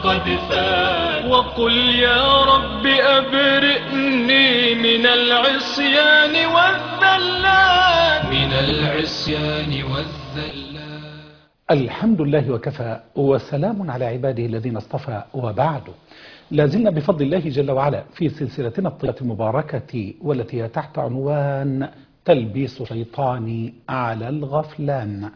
قد فات وقل يا رب أبرئني من العصيان والذلات من العصيان والذلات الحمد لله وكفى وسلام على عباده الذين اصطفى وبعد لازلنا بفضل الله جل وعلا في سلسلتنا الطيبة المباركة والتي هي تحت عنوان تلبيس شيطاني على الغفلان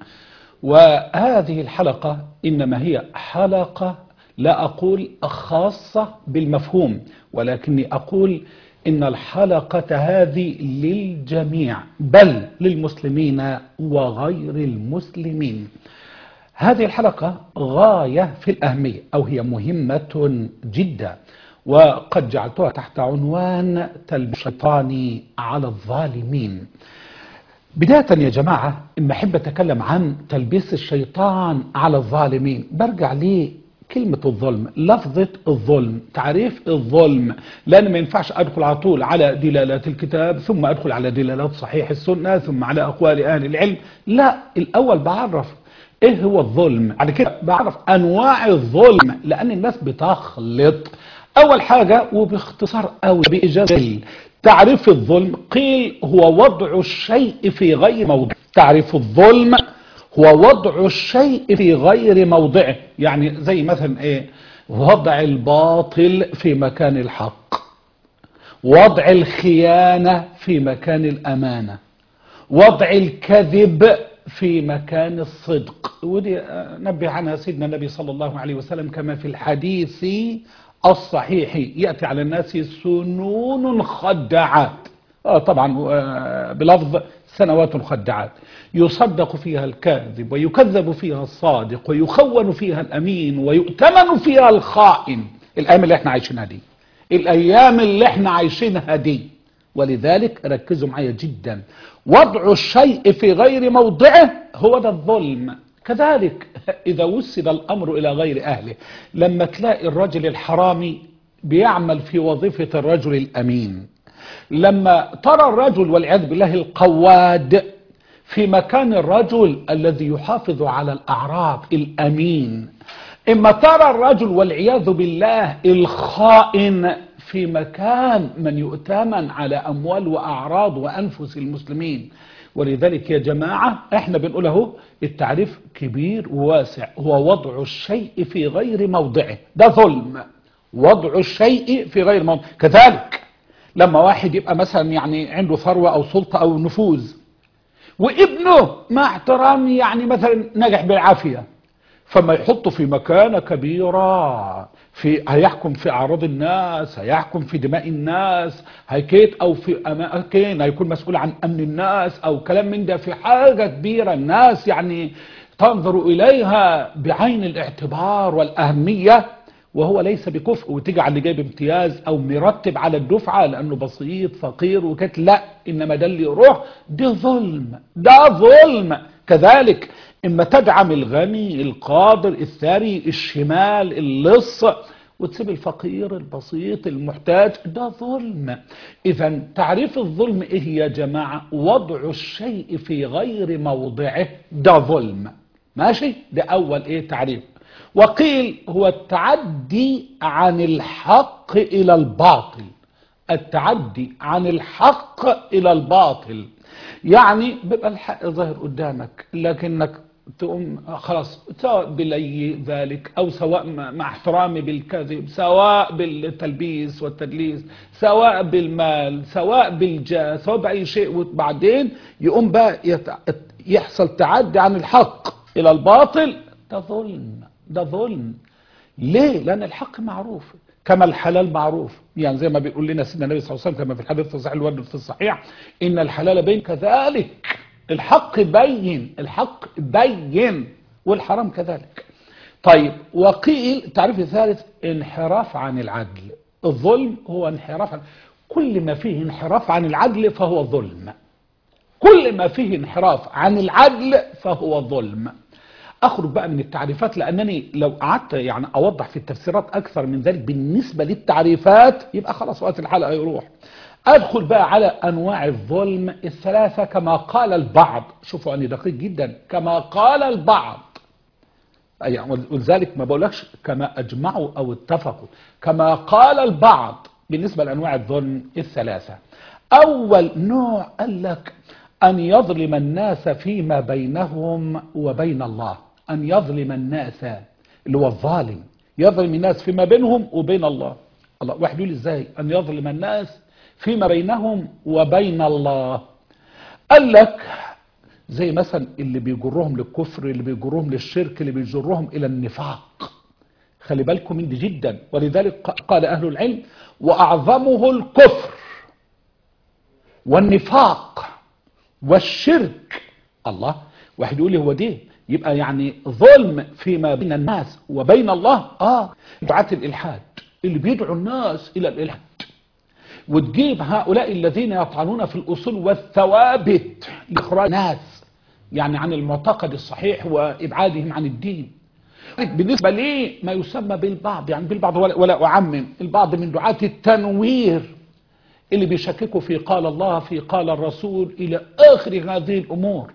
وهذه الحلقة إنما هي حلقة لا أقول خاصة بالمفهوم ولكني أقول إن الحلقة هذه للجميع بل للمسلمين وغير المسلمين هذه الحلقة غاية في الأهمية أو هي مهمة جدا وقد جعلتها تحت عنوان تلبيس الشيطان على الظالمين بداية يا جماعة إما أحب أتكلم عن تلبيس الشيطان على الظالمين برجع ليه كلمة الظلم لفظة الظلم تعريف الظلم لأن ما ينفعش أدخل على طول على دلالات الكتاب ثم أدخل على دلالات صحيح السنة ثم على أقوال أهل العلم لا الأول بعرف ايه هو الظلم على كده بعرف انواع الظلم لان الناس بتخلط اول حاجة وباختصار قوي باجازة تعريف الظلم قيل هو وضع الشيء في غير موضعه تعريف الظلم هو وضع الشيء في غير موضعه يعني زي مثلا ايه وضع الباطل في مكان الحق وضع الخيانة في مكان الامانة وضع الكذب في مكان الصدق ودي نبه عنها سيدنا النبي صلى الله عليه وسلم كما في الحديث الصحيح يأتي على الناس سنون خدعات آه طبعا آه بلفظ سنوات خدعات يصدق فيها الكاذب ويكذب فيها الصادق ويخون فيها الأمين ويؤتمن فيها الخائن الأيام اللي احنا عايشينها دي الأيام اللي احنا عايشينها دي ولذلك ركزوا معايا جدا وضع الشيء في غير موضعه هو ده الظلم كذلك إذا وسد الأمر إلى غير أهله لما تلاقي الرجل الحرامي بيعمل في وظيفة الرجل الأمين لما ترى الرجل والعياذ بالله القواد في مكان الرجل الذي يحافظ على الأعراض الأمين إما ترى الرجل والعياذ بالله الخائن في مكان من يؤتمن على أموال وأعراض وأنفس المسلمين ولذلك يا جماعة احنا بنقوله التعريف كبير وواسع هو وضع الشيء في غير موضعه ده ظلم وضع الشيء في غير موضعه كذلك لما واحد يبقى مثلا يعني عنده ثروة أو سلطة أو نفوذ وابنه مع احترامي يعني مثلا نجح بالعافية فما يحطه في مكانة كبيرة في هيحكم في أعراض الناس هيحكم في دماء الناس هيكيت أو في أماكن هيكون مسؤول عن أمن الناس أو كلام من ده في حاجة كبيرة الناس يعني تنظر إليها بعين الاعتبار والأهمية وهو ليس بكفء وتجعل اللي جايب امتياز او مرتب على الدفعة لانه بسيط فقير وكت لا انما ده اللي يروح ده ظلم ده ظلم كذلك اما تدعم الغني القادر الثري الشمال اللص وتسيب الفقير البسيط المحتاج ده ظلم اذا تعريف الظلم ايه يا جماعة وضع الشيء في غير موضعه ده ظلم ماشي ده اول ايه تعريف وقيل هو التعدي عن الحق إلى الباطل التعدي عن الحق إلى الباطل يعني بيبقى الحق ظاهر قدامك لكنك تقوم خلاص سواء بلي ذلك أو سواء مع احترامي بالكذب سواء بالتلبيس والتدليس سواء بالمال سواء بالجاه سواء بأي شيء وبعدين يقوم بقى يحصل تعدي عن الحق إلى الباطل ده ظلم ده ظلم ليه لان الحق معروف كما الحلال معروف يعني زي ما بيقول لنا سيدنا النبي صلى الله عليه وسلم كما في الحديث الصحيح الورد في الصحيح ان الحلال بين كذلك الحق بين الحق بين والحرام كذلك طيب وقيل التعريف الثالث انحراف عن العدل الظلم هو انحراف عن كل ما فيه انحراف عن العدل فهو ظلم كل ما فيه انحراف عن العدل فهو ظلم اخرج بقى من التعريفات لانني لو قعدت يعني اوضح في التفسيرات اكثر من ذلك بالنسبة للتعريفات يبقى خلاص وقت الحلقة يروح ادخل بقى على انواع الظلم الثلاثة كما قال البعض شوفوا اني دقيق جدا كما قال البعض يعني ولذلك ما بقولكش كما أجمعوا أو اتفقوا كما قال البعض بالنسبة لأنواع الظلم الثلاثة أول نوع قال لك أن يظلم الناس فيما بينهم وبين الله أن يظلم الناس اللي هو الظالم يظلم الناس فيما بينهم وبين الله الله واحد يقول ازاي أن يظلم الناس فيما بينهم وبين الله قال لك زي مثلا اللي بيجرهم للكفر اللي بيجرهم للشرك اللي بيجرهم إلى النفاق خلي بالكم من دي جدا ولذلك قال أهل العلم وأعظمه الكفر والنفاق والشرك الله واحد يقول لي هو دي يبقى يعني ظلم فيما بين الناس وبين الله اه دعاة الإلحاد اللي بيدعوا الناس إلى الإلحاد وتجيب هؤلاء الذين يطعنون في الأصول والثوابت لإخراج الناس يعني عن المعتقد الصحيح وإبعادهم عن الدين بالنسبة لي ما يسمى بالبعض يعني بالبعض ولا, ولا أعمم البعض من دعاة التنوير اللي بيشككوا في قال الله في قال الرسول إلى آخر هذه الأمور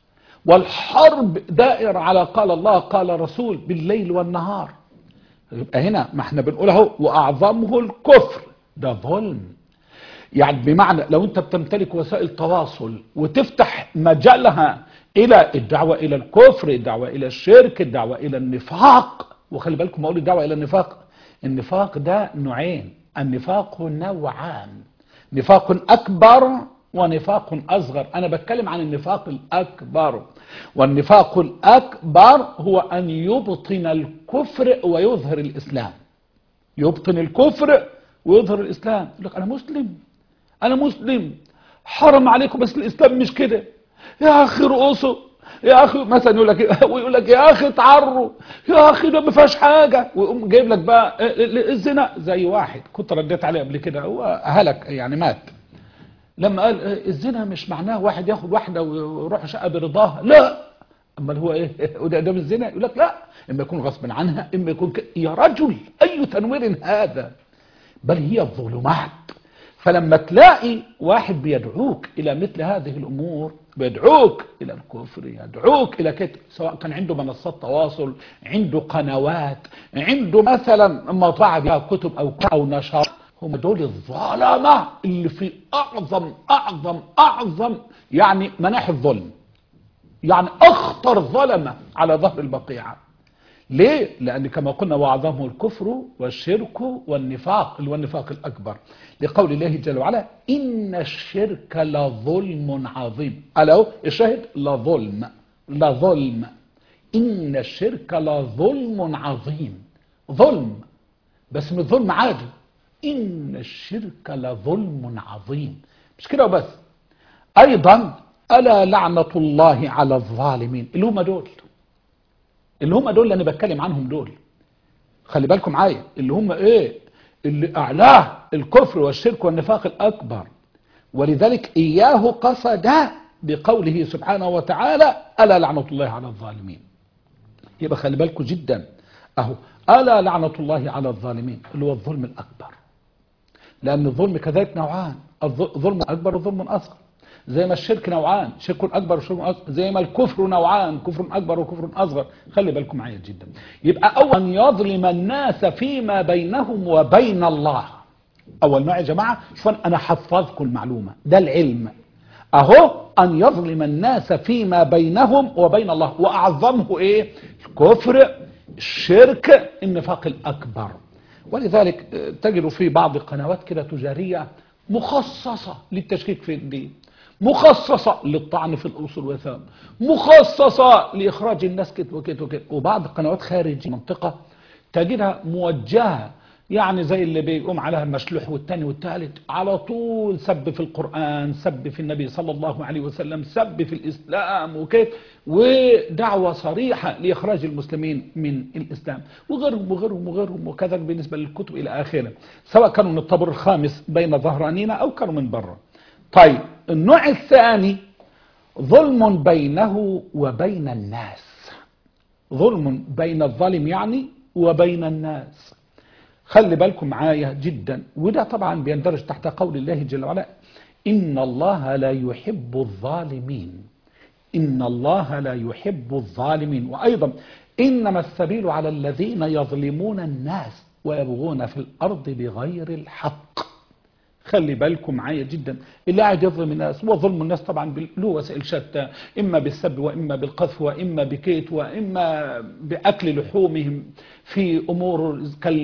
والحرب دائر على قال الله قال الرسول بالليل والنهار يبقى هنا ما احنا بنقول اهو واعظمه الكفر ده ظلم يعني بمعنى لو انت بتمتلك وسائل تواصل وتفتح مجالها الى الدعوة الى الكفر الدعوة الى الشرك الدعوة الى النفاق وخلي بالكم ما اقول الدعوة الى النفاق النفاق ده نوعين النفاق نوعان نفاق اكبر ونفاق اصغر انا بتكلم عن النفاق الاكبر والنفاق الاكبر هو ان يبطن الكفر ويظهر الاسلام يبطن الكفر ويظهر الاسلام يقول لك انا مسلم انا مسلم حرم عليكم بس الاسلام مش كده يا اخي رؤوسه يا اخي مثلا يقول لك ويقول لك يا اخي اتعروا يا اخي ده ما فيهاش حاجه ويقوم جايب لك بقى الزنا زي واحد كنت رديت عليه قبل كده هو هلك يعني مات لما قال الزنا مش معناه واحد ياخد واحده ويروح شقه برضاها لا اما هو ايه وده ده مش زنا يقول لك لا اما يكون غصب عنها اما يكون ك... يا رجل اي تنوير هذا بل هي الظلمات فلما تلاقي واحد بيدعوك الى مثل هذه الامور بيدعوك الى الكفر يدعوك الى كده سواء كان عنده منصات تواصل عنده قنوات عنده مثلا مطبعه بها كتب او او نشر هم دول الظلمه اللي في اعظم اعظم اعظم يعني مناحي الظلم يعني اخطر ظلمه على ظهر البقيعه ليه؟ لأن كما قلنا وأعظمه الكفر والشرك والنفاق اللي هو النفاق الأكبر لقول الله جل وعلا إن الشرك لظلم عظيم ألا الشاهد لظلم لظلم إن الشرك لظلم عظيم ظلم بس مش ظلم عادي إن الشرك لظلم عظيم مش كده وبس أيضا ألا لعنة الله على الظالمين اللي هم دول اللي هم دول اللي انا بتكلم عنهم دول خلي بالكم معايا اللي هم ايه اللي اعلاه الكفر والشرك والنفاق الاكبر ولذلك اياه قصد بقوله سبحانه وتعالى الا لعنه الله على الظالمين يبقى خلي بالكم جدا اهو الا لعنه الله على الظالمين اللي هو الظلم الاكبر لان الظلم كذلك نوعان الظلم اكبر وظلم اصغر زي ما الشرك نوعان شرك أكبر وشرك أصغر زي ما الكفر نوعان كفر أكبر وكفر أصغر خلي بالكم معايا جدا يبقى أول أن يظلم الناس فيما بينهم وبين الله أول نوع يا جماعة شوفوا أنا حفظكم المعلومة ده العلم أهو أن يظلم الناس فيما بينهم وبين الله وأعظمه إيه الكفر الشرك النفاق الأكبر ولذلك تجد في بعض القنوات كده تجارية مخصصة للتشكيك في الدين مخصصة للطعن في الأصول والثواب مخصصة لإخراج الناس كده وكده وكده وبعض القنوات خارج المنطقة تجدها موجهة يعني زي اللي بيقوم عليها المشلوح والتاني والتالت على طول سب في القرآن سب في النبي صلى الله عليه وسلم سب في الإسلام وكده ودعوة صريحة لإخراج المسلمين من الإسلام وغيرهم وغيرهم وغيرهم وكذا بالنسبة للكتب إلى آخره سواء كانوا من الطابور الخامس بين ظهرانينا أو كانوا من بره طيب النوع الثاني ظلم بينه وبين الناس ظلم بين الظالم يعني وبين الناس خلي بالكم معايا جدا وده طبعا بيندرج تحت قول الله جل وعلا إن الله لا يحب الظالمين إن الله لا يحب الظالمين وأيضا إنما السبيل على الذين يظلمون الناس ويبغون في الأرض بغير الحق خلي بالكم معايا جدا اللي قاعد يظلم الناس وظلم الناس طبعا له وسائل شتى اما بالسب واما بالقذف واما بكيت واما باكل لحومهم في امور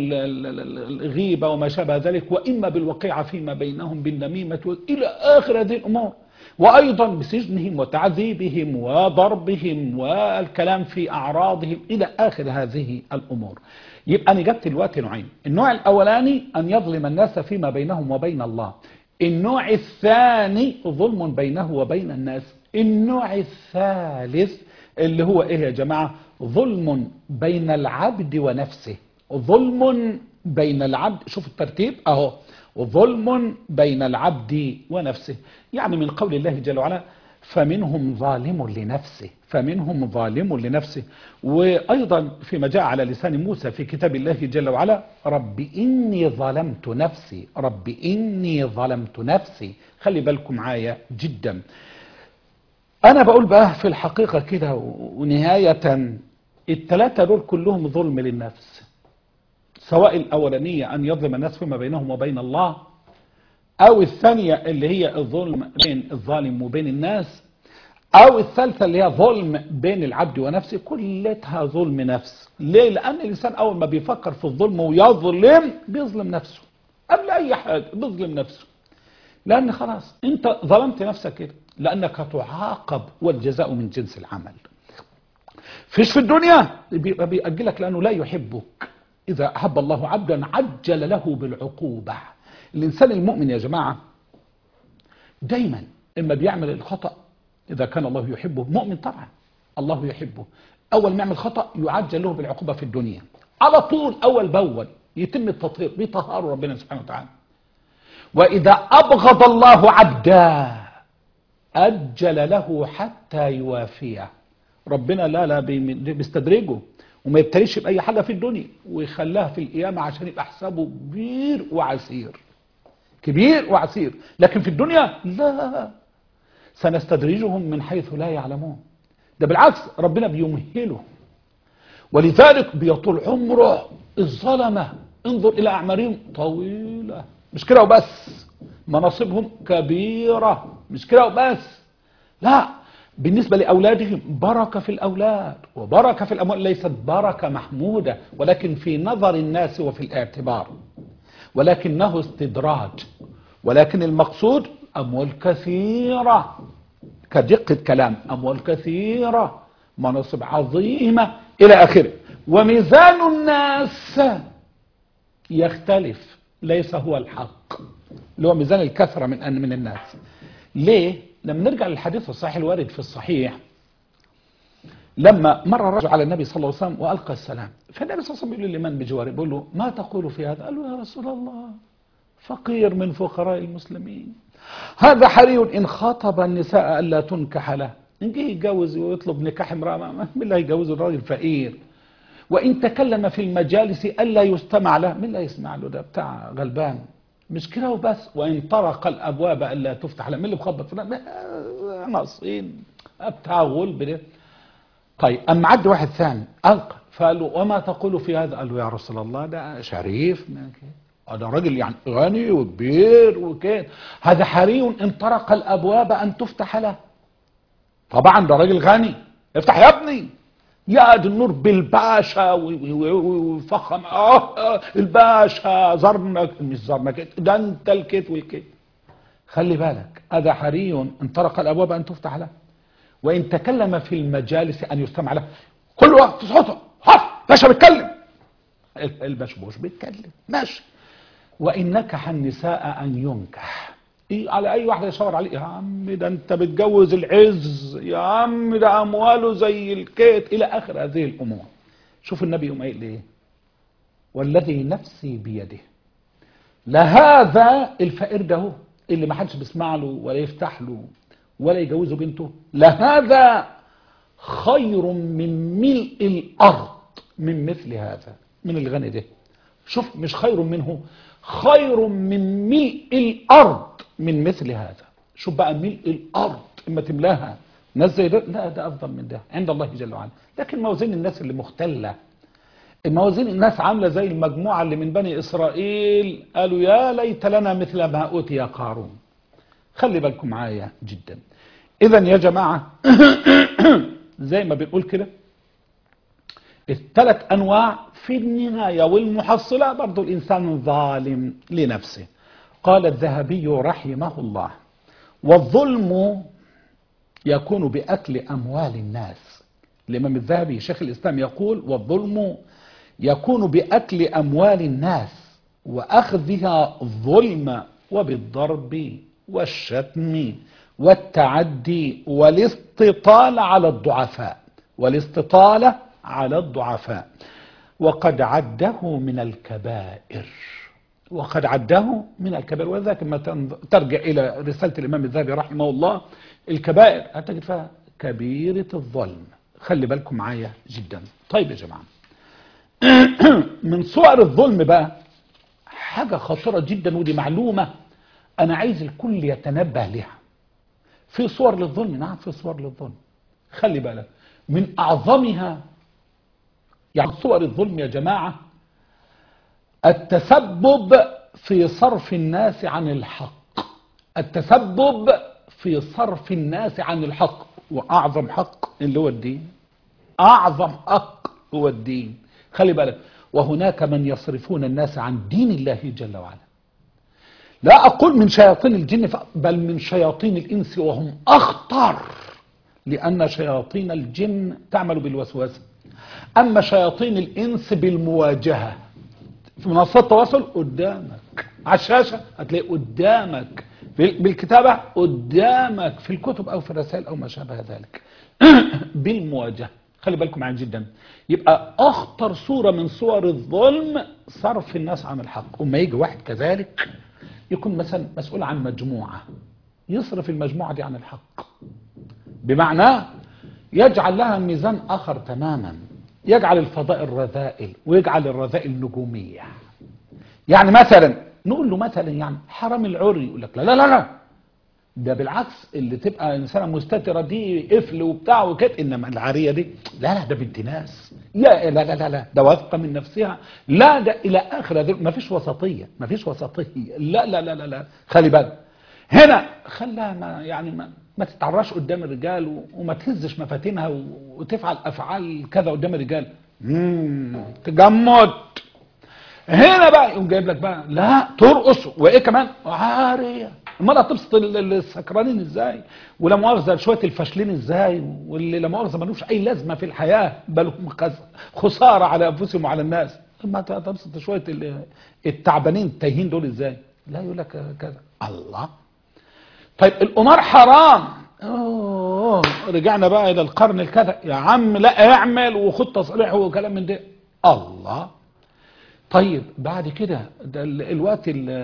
كالغيبه وما شابه ذلك واما بالوقيعه فيما بينهم بالنميمه الى اخر هذه الامور وايضا بسجنهم وتعذيبهم وضربهم والكلام في اعراضهم الى اخر هذه الامور يبقى انا جبت الوقت نوعين النوع الاولاني ان يظلم الناس فيما بينهم وبين الله النوع الثاني ظلم بينه وبين الناس النوع الثالث اللي هو ايه يا جماعة ظلم بين العبد ونفسه ظلم بين العبد شوف الترتيب اهو وظلم بين العبد ونفسه يعني من قول الله جل وعلا فمنهم ظالم لنفسه فمنهم ظالم لنفسه وأيضا فيما جاء على لسان موسى في كتاب الله جل وعلا رب إني ظلمت نفسي رب إني ظلمت نفسي خلي بالكم معايا جدا أنا بقول بقى في الحقيقة كده ونهاية الثلاثة دول كلهم ظلم للنفس سواء الأولانية أن يظلم الناس فيما بينهم وبين الله أو الثانية اللي هي الظلم بين الظالم وبين الناس أو الثالثة اللي هي ظلم بين العبد ونفسه كلتها ظلم نفس ليه؟ لأن الإنسان أول ما بيفكر في الظلم ويظلم بيظلم نفسه قبل أي حاجة بيظلم نفسه لأن خلاص أنت ظلمت نفسك كده لأنك تعاقب والجزاء من جنس العمل فيش في الدنيا بيبقى بيأجلك لأنه لا يحبك إذا أحب الله عبدا عجل له بالعقوبة الإنسان المؤمن يا جماعة دايما إما بيعمل الخطأ إذا كان الله يحبه مؤمن طبعا الله يحبه أول ما يعمل خطأ يعجل له بالعقوبة في الدنيا على طول أول بأول يتم التطهير بطهار ربنا سبحانه وتعالى وإذا أبغض الله عبدا أجل له حتى يوافيه ربنا لا لا بيستدرجه وما يبتليش بأي حاجة في الدنيا ويخليها في القيامة عشان يبقى حسابه كبير وعسير كبير وعسير لكن في الدنيا لا سنستدرجهم من حيث لا يعلمون ده بالعكس ربنا بيمهله ولذلك بيطول عمره الظلمة انظر إلى أعمارهم طويلة مش كده وبس مناصبهم كبيرة مش كده وبس لا بالنسبة لأولادهم بركة في الأولاد وبركة في الأموال ليست بركة محمودة ولكن في نظر الناس وفي الاعتبار ولكنه استدراج ولكن المقصود أموال كثيرة كدقة كلام أموال كثيرة مناصب عظيمة إلى آخره وميزان الناس يختلف ليس هو الحق اللي هو ميزان الكثرة من من الناس ليه؟ لما نرجع للحديث الصحيح الوارد في الصحيح لما مر الرجل على النبي صلى الله عليه وسلم وألقى السلام فالنبي صلى الله عليه وسلم يقول لمن بجواره بيقول له ما تقول في هذا قال له يا رسول الله فقير من فقراء المسلمين هذا حري إن خاطب النساء ألا تنكح له إن جه يتجوز ويطلب نكاح امرأة مين اللي هيجوزه الراجل فقير وإن تكلم في المجالس ألا يستمع له مين اللي هيسمع له ده بتاع غلبان مش كده وبس وإن طرق الأبواب ألا تفتح له مين اللي مخبط فلان ناقصين بتاع غلب ده طيب أما عد واحد ثاني ألقى فقال له وما تقول في هذا قال له يا رسول الله ده شريف هذا راجل يعني غني وكبير وكده هذا حري ان طرق الابواب ان تفتح له طبعا ده راجل غني افتح يا ابني يا دي النور بالباشا وفخم اه الباشا زرنك مش زرنك ده انت الكيت والكيت خلي بالك هذا حري ان طرق الابواب ان تفتح له وان تكلم في المجالس ان يستمع له كل وقت صوته هف باشا بيتكلم البشبوش بيتكلم ماشي وإن نكح النساء أن ينكح إيه على أي واحدة يشاور عليه يا عم ده أنت بتجوز العز يا عم ده أمواله زي الكيت إلى آخر هذه الأمور شوف النبي يوم قايل إيه والذي نفسي بيده لهذا الفقير ده هو اللي ما حدش بيسمع له ولا يفتح له ولا يجوزه بنته لهذا خير من ملء الأرض من مثل هذا من الغني ده شوف مش خير منه خير من ملء الأرض من مثل هذا شوف بقى ملء الأرض إما تملاها ناس زي ده لا ده افضل من ده عند الله جل وعلا لكن موازين الناس اللي مختله الموازين الناس عامله زي المجموعه اللي من بني اسرائيل قالوا يا ليت لنا مثل ما اوتي قارون خلي بالكم معايا جدا اذا يا جماعه زي ما بنقول كده الثلاث انواع في النهايه والمحصله برضو الانسان ظالم لنفسه قال الذهبي رحمه الله والظلم يكون باكل اموال الناس الامام الذهبي شيخ الاسلام يقول والظلم يكون باكل اموال الناس واخذها ظلما وبالضرب والشتم والتعدي والاستطاله على الضعفاء والاستطاله على الضعفاء وقد عده من الكبائر وقد عده من الكبائر ولذلك لما ترجع إلى رسالة الإمام الذهبي رحمه الله الكبائر هتجد فيها كبيرة الظلم خلي بالكم معايا جدا طيب يا جماعة من صور الظلم بقى حاجة خطيرة جدا ودي معلومة أنا عايز الكل يتنبه لها في صور للظلم نعم في صور للظلم خلي بالك من أعظمها يعني صور الظلم يا جماعة التسبب في صرف الناس عن الحق التسبب في صرف الناس عن الحق وأعظم حق اللي هو الدين أعظم حق هو الدين خلي بالك وهناك من يصرفون الناس عن دين الله جل وعلا لا أقول من شياطين الجن بل من شياطين الإنس وهم أخطر لأن شياطين الجن تعمل بالوسواس أما شياطين الإنس بالمواجهة في منصات التواصل قدامك على الشاشة هتلاقي قدامك بالكتابة قدامك في الكتب أو في الرسائل أو ما شابه ذلك بالمواجهة خلي بالكم معايا جدا يبقى أخطر صورة من صور الظلم صرف الناس عن الحق وما يجي واحد كذلك يكون مثلا مسؤول عن مجموعة يصرف المجموعة دي عن الحق بمعنى يجعل لها ميزان آخر تماما يجعل الفضائل رذائل ويجعل الرذائل نجومية يعني مثلا نقول له مثلا يعني حرام العري يقول لك لا لا لا لا ده بالعكس اللي تبقى انسانه مستتره دي قفل وبتاع وكده انما العاريه دي لا لا ده بنت ناس يا لا لا لا لا ده واثقه من نفسها لا ده الى اخر ما فيش وسطيه ما فيش وسطيه لا لا لا لا لا خلي بالك هنا خلها ما يعني ما ما تتعراش قدام الرجال وما تهزش مفاتنها وتفعل افعال كذا قدام الرجال امم تجمد هنا بقى يقوم جايب لك بقى لا ترقص وايه كمان عاريه امال هتبسط السكرانين ازاي ولا مؤاخذه شويه الفاشلين ازاي واللي لا مؤاخذه ملوش اي لازمه في الحياه بل هم خساره على انفسهم وعلى الناس اما تبسط شويه التعبانين التايهين دول ازاي لا يقول لك كذا الله طيب القمار حرام اوه رجعنا بقى الى القرن الكذا يا عم لا اعمل وخد تصريح وكلام من ده الله طيب بعد كده ده الوقت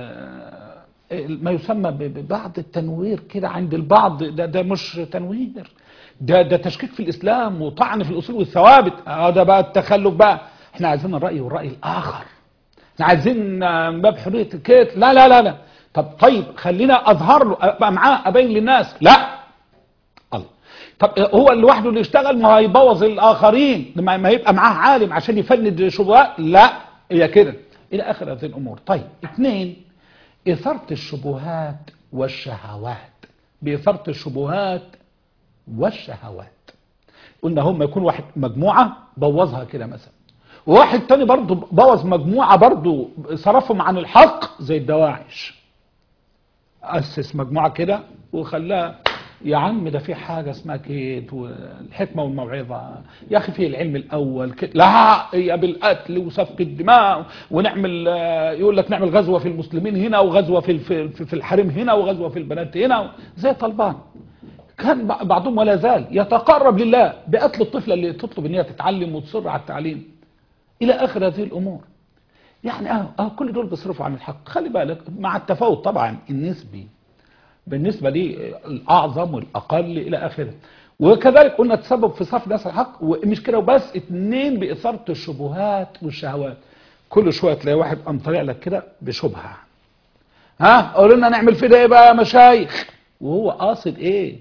ما يسمى ببعض التنوير كده عند البعض ده ده مش تنوير ده ده تشكيك في الاسلام وطعن في الاصول والثوابت هذا بقى التخلف بقى احنا عايزين الراي والراي الاخر احنا عايزين باب حريه الكيت لا لا لا لا طب طيب خلينا اظهر له ابقى معاه ابين للناس لا الله طب هو لوحده اللي يشتغل ما هيبوظ الاخرين لما ما يبقى معاه عالم عشان يفند شبهات لا هي كده الى اخر هذه الامور طيب اثنين اثاره الشبهات والشهوات باثاره الشبهات والشهوات قلنا هم يكون واحد مجموعه بوظها كده مثلا وواحد تاني برضه بوظ مجموعه برضه صرفهم عن الحق زي الدواعش أسس مجموعة كده وخلاها يا عم ده في حاجة اسمها كيت والحكمة والموعظة يا أخي في العلم الأول كده لا هي بالقتل وسفك الدماء ونعمل يقول لك نعمل غزوة في المسلمين هنا وغزوة في في الحريم هنا وغزوة في البنات هنا زي طلبان كان بعضهم ولا زال يتقرب لله بقتل الطفلة اللي تطلب ان هي تتعلم وتصر على التعليم إلى آخر هذه الأمور يعني اه اه كل دول بيصرفوا عن الحق خلي بالك مع التفاوت طبعا النسبي بالنسبة لي الأعظم والأقل إلى آخره وكذلك قلنا تسبب في صرف ناس الحق ومش كده وبس اتنين بإثارة الشبهات والشهوات كل شوية تلاقي واحد قام طالع لك كده بشبهة ها قول لنا نعمل في ده ايه بقى يا مشايخ وهو قاصد ايه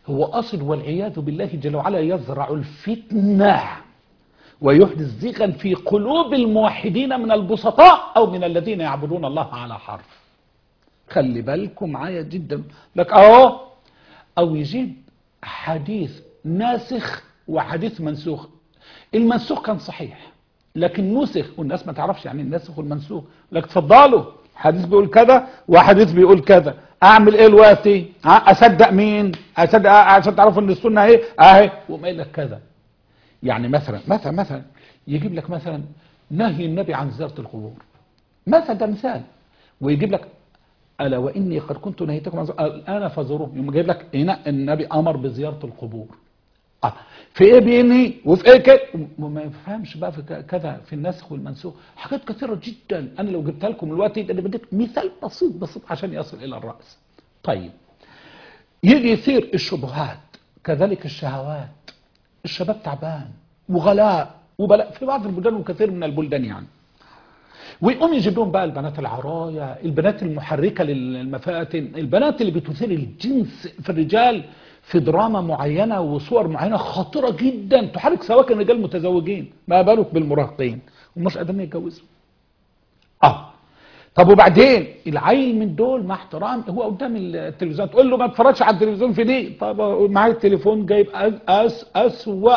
هو قصد والعياذ بالله جل وعلا يزرع الفتنة ويحدث زيغا في قلوب الموحدين من البسطاء أو من الذين يعبدون الله على حرف خلي بالكم معايا جدا لك اهو او يجيب حديث ناسخ وحديث منسوخ المنسوخ كان صحيح لكن نسخ والناس ما تعرفش يعني الناسخ والمنسوخ لك تفضلوا حديث بيقول كذا وحديث بيقول كذا اعمل ايه دلوقتي ها، اصدق مين اصدق عشان تعرفوا ان السنه ايه اهي وما قايل لك كذا يعني مثلا مثلا مثلا يجيب لك مثلا نهي النبي عن زياره القبور مثلا ده مثال ويجيب لك الا واني قد كنت نهيتكم عن زيارة- الان فزوروه يوم جايب لك هنا النبي امر بزياره القبور آه. في ايه بيني وفي ايه كده وما يفهمش بقى في ك- كذا في النسخ والمنسوخ حاجات كثيره جدا انا لو جبتها لكم دلوقتي ده انا بديت مثال بسيط بسيط عشان يصل الى الراس طيب يجي يثير الشبهات كذلك الشهوات الشباب تعبان وغلاء وبلاء في بعض البلدان وكثير من البلدان يعني ويقوم يجيب لهم بقى البنات العرايا البنات المحركة للمفاتن البنات اللي بتثير الجنس في الرجال في دراما معينة وصور معينة خطيرة جدا تحرك سواكن الرجال المتزوجين ما بالك بالمراهقين ومش قادرين يتجوزوا اه طب وبعدين العيل من دول مع احترام هو قدام التلفزيون تقول له ما تتفرجش على التلفزيون في دي طب معايا التليفون جايب أس أس اسوأ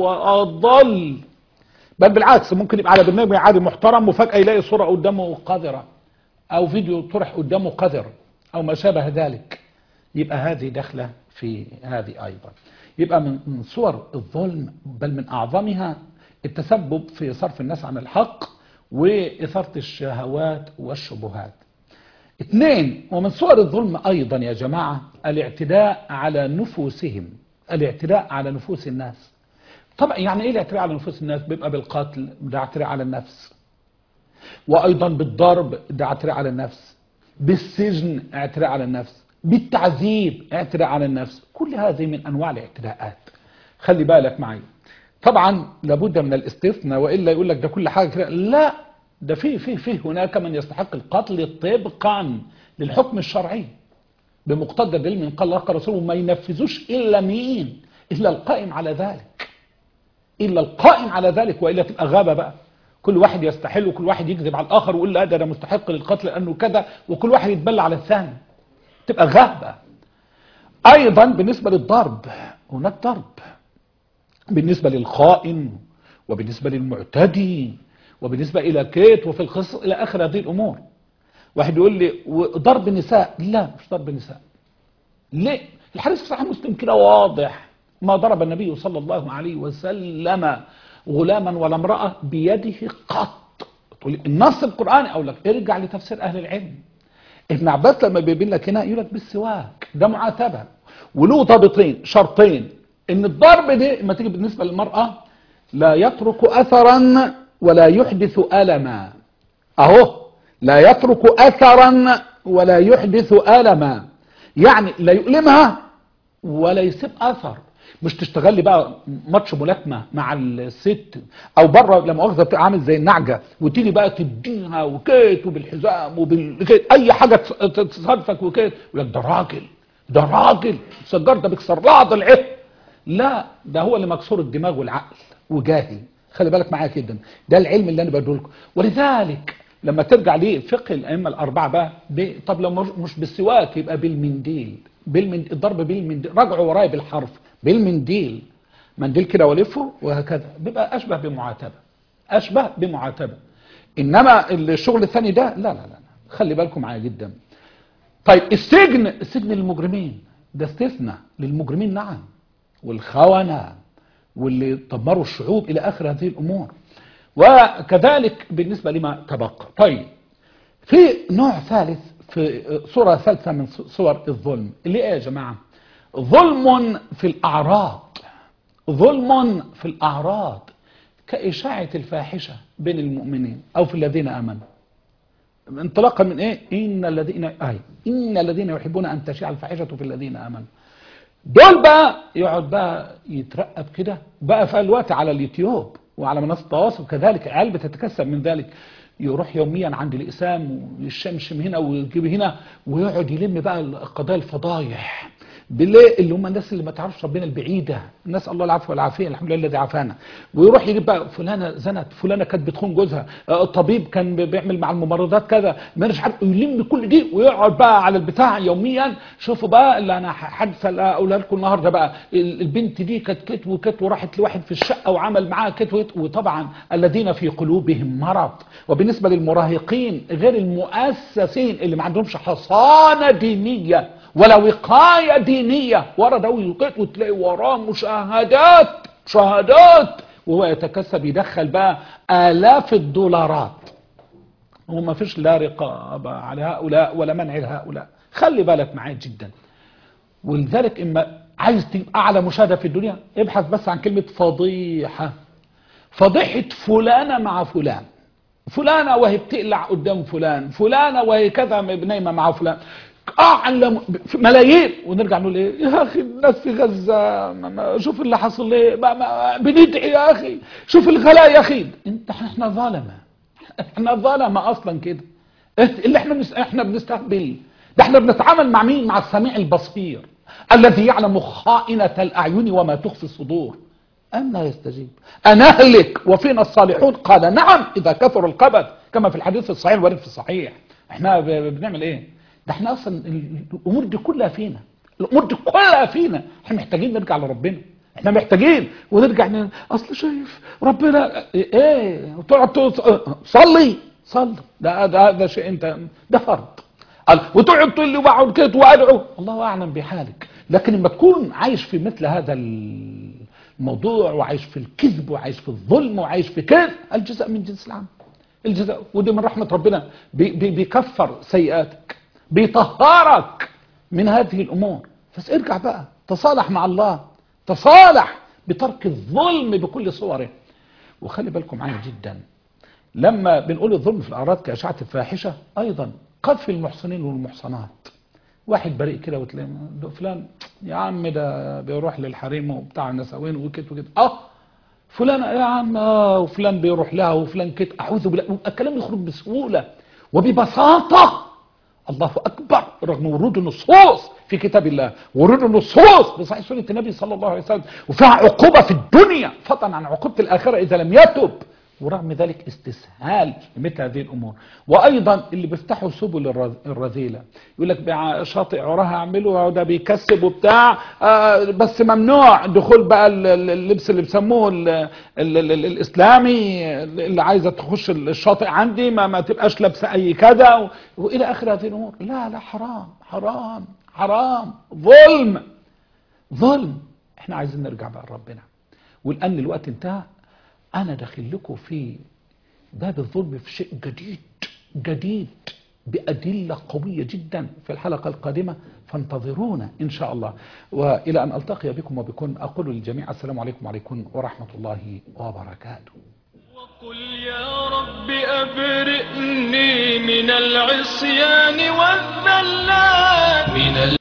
واضل بل بالعكس ممكن يبقى على برنامج عادي محترم وفجأة يلاقي صورة قدامه قذرة أو فيديو طرح قدامه قذر أو ما شابه ذلك يبقى هذه داخلة في هذه أيضا يبقى من من صور الظلم بل من أعظمها التسبب في صرف الناس عن الحق وإثارة الشهوات والشبهات اثنين ومن صور الظلم أيضا يا جماعة الاعتداء على نفوسهم الاعتداء على نفوس الناس طبعا يعني ايه الاعتداء على نفوس الناس بيبقى بالقتل ده اعتداء على النفس وايضا بالضرب ده اعتداء على النفس بالسجن اعتداء على النفس بالتعذيب اعتداء على النفس كل هذه من انواع الاعتداءات خلي بالك معي طبعا لابد من الاستثناء والا يقول لك ده كل حاجه كده لا ده في في في هناك من يستحق القتل طبقا للحكم الشرعي بمقتضى دليل من قال الله قال رسوله ما ينفذوش الا مين الا القائم على ذلك الا القائم على ذلك والا تبقى غابه بقى كل واحد يستحل وكل واحد يكذب على الاخر ويقول لا ده انا مستحق للقتل لانه كذا وكل واحد يتبلى على الثاني تبقى غابه ايضا بالنسبه للضرب هناك ضرب بالنسبه للخائن وبالنسبه للمعتدي وبالنسبه الى كيت وفي القصص الى اخر هذه الامور واحد يقول لي ضرب النساء لا مش ضرب النساء ليه الحديث في صحيح مسلم كده واضح ما ضرب النبي صلى الله عليه وسلم غلاما ولا امرأة بيده قط تقول النص القرآني أقول لك ارجع لتفسير أهل العلم ابن عباس لما بيبين لك هنا يقول لك بالسواك ده معاتبة وله ضابطين شرطين ان الضرب ده لما تيجي بالنسبة للمرأة لا يترك أثرا ولا يحدث ألما أهو لا يترك أثرا ولا يحدث ألما يعني لا يؤلمها ولا يسيب أثر مش تشتغل لي بقى ماتش ملاكمه مع الست او بره لما مؤاخذه بتبقى عامل زي النعجه وتيجي بقى تديها وكيت وبالحزام وبالكيت اي حاجه تصادفك وكيت يقول لك ده راجل ده راجل السجار ده بيكسر لها ضلعه لا ده هو اللي مكسور الدماغ والعقل وجاهل خلي بالك معايا كده ده العلم اللي انا بديه لكم ولذلك لما ترجع لفقه الائمه الاربعه بقى طب لو مش بالسواك يبقى بالمنديل بالمنديل الضرب بالمنديل راجعوا ورايا بالحرف بالمنديل منديل كده ولفه وهكذا بيبقى اشبه بمعاتبه اشبه بمعاتبه انما الشغل الثاني ده لا لا لا خلي بالكم معايا جدا طيب السجن السجن للمجرمين ده استثناء للمجرمين نعم والخونة واللي دمروا الشعوب الى اخر هذه الامور وكذلك بالنسبه لما تبقى طيب في نوع ثالث في صوره ثالثه من صور الظلم اللي ايه يا جماعه ظلم في الأعراض ظلم في الأعراض كإشاعة الفاحشة بين المؤمنين أو في الذين آمنوا انطلاقا من إيه إن الذين آي إن الذين يحبون أن تشيع الفاحشة في الذين آمنوا دول بقى يقعد بقى يترقب كده بقى في الوقت على اليوتيوب وعلى منصة التواصل كذلك عيال بتتكسب من ذلك يروح يوميا عند الإسام ويشمشم هنا ويجيب هنا ويقعد يلم بقى قضايا الفضايح بالله اللي هم الناس اللي ما تعرفش ربنا البعيده نسال الله العفو والعافيه الحمد لله الذي عافانا ويروح يجيب بقى فلانه زنت فلانه كانت بتخون جوزها آه، الطبيب كان بيعمل مع الممرضات كذا مش عارف يلم كل دي ويقعد بقى على البتاع يوميا شوفوا بقى اللي انا حادثه اللي اقولها لكم النهارده بقى ال- البنت دي كانت كت وكت وراحت لواحد في الشقه وعمل معاها كت وكت وطبعا الذين في قلوبهم مرض وبالنسبه للمراهقين غير المؤسسين اللي ما عندهمش حصانه دينيه ولا وقايه دينيه ورا ده ويلقط وتلاقي وراه مشاهدات شهادات وهو يتكسب يدخل بقى آلاف الدولارات وما فيش لا رقابة على هؤلاء ولا منع لهؤلاء خلي بالك معايا جدا ولذلك اما عايز تبقى اعلى مشاهده في الدنيا ابحث بس عن كلمه فضيحه فضيحه فلانه مع فلان فلانه وهي بتقلع قدام فلان فلانه وهي كذا نايمه مع فلان اعلى ملايين ونرجع نقول ايه يا اخي الناس في غزه ما- ما- شوف اللي حصل ليه ما- ما- بندعي يا اخي شوف الغلاء يا اخي انت احنا ظالمه احنا ظلمه اصلا كده إيه اللي احنا بنس... احنا بنستهبل ده احنا بنتعامل مع مين مع السميع البصير الذي يعلم خائنة الأعين وما تخفي الصدور أنا يستجيب أنا أهلك وفينا الصالحون قال نعم إذا كثر القبض كما في الحديث الصحيح الوارد في الصحيح احنا ب- بنعمل ايه ده احنا اصلا ال- الامور دي كلها فينا الامور دي كلها فينا احنا محتاجين نرجع لربنا احنا محتاجين ونرجع ن... اصل شايف ربنا ايه وتقعد تقول صلي صلي ده ده ده شيء انت ده فرض قال وتقعد تقول لي واقعد كده وادعو الله اعلم بحالك لكن لما تكون عايش في مثل هذا الموضوع وعايش في الكذب وعايش في الظلم وعايش في كذب الجزاء من جنس العمل الجزاء ودي من رحمة ربنا بي بي بيكفر سيئاتك بيطهرك من هذه الأمور بس ارجع بقى تصالح مع الله تصالح بترك الظلم بكل صوره وخلي بالكم معايا جدا لما بنقول الظلم في الأعراض كأشعة الفاحشة أيضا قذف المحصنين والمحصنات واحد بريء كده وتلاقي ده فلان يا عم ده بيروح للحريم وبتاع النسوين وكده وكده اه فلان يا عم اه وفلان بيروح لها وفلان كده اعوذ بالله الكلام يخرج بسهوله وببساطه الله اكبر رغم ورود النصوص في كتاب الله ورود النصوص بصحيح سنه النبي صلى الله عليه وسلم وفيها عقوبه في الدنيا فضلا عن عقوبه الاخره اذا لم يتب ورغم ذلك استسهال لمثل هذه الامور وايضا اللي بيفتحوا سبل الرذ- الرذيله يقول لك بقى شاطئ عراها اعمله ده بيكسب وبتاع آه بس ممنوع دخول بقى ال- ال- اللبس اللي بيسموه ال- ال- ال- ال- الاسلامي اللي عايزه تخش الشاطئ عندي ما, ما تبقاش لابسه اي كذا و- والى اخر هذه الامور لا لا حرام حرام حرام ظلم ظلم احنا عايزين نرجع بقى لربنا والان الوقت انتهى انا داخل لكم في باب الظلم في شيء جديد جديد بأدلة قوية جدا في الحلقة القادمة فانتظرونا إن شاء الله وإلى أن ألتقي بكم وبكم أقول للجميع السلام عليكم وعليكم ورحمة الله وبركاته وقل يا رب أبرئني من العصيان والذلات من